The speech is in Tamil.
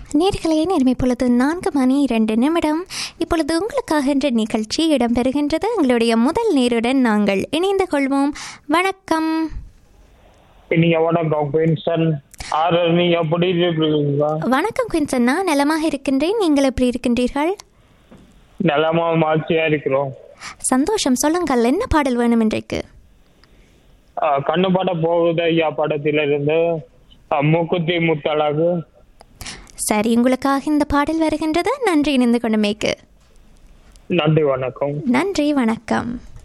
நேர்களே நேர்மை பொழுது நான்கு மணி இரண்டு நிமிடம் இப்பொழுது உங்களுக்காக என்ற நிகழ்ச்சி இடம்பெறுகின்றது எங்களுடைய முதல் நேருடன் நாங்கள் இணைந்து கொள்வோம் வணக்கம் நீங்க வணக்கம் குயின்சன் ஆறு நீங்க எப்படி இருக்கீங்க வணக்கம் குயின்சன் நான் நலமாக இருக்கின்றேன் நீங்கள் எப்படி இருக்கின்றீர்கள் நலமா மாச்சியா இருக்கிறோம் சந்தோஷம் சொல்லுங்கள் என்ன பாடல் வேணும் இன்றைக்கு ஆஹ் கண்ணு பட போகுது ஐயா படத்திலிருந்து ஆஹ் மூக்குத்தி முத்தழகு சரி உங்களுக்காக இந்த பாடல் வருகின்றது நன்றி இணைந்து கொண்டமைக்கு நன்றி வணக்கம் நன்றி வணக்கம்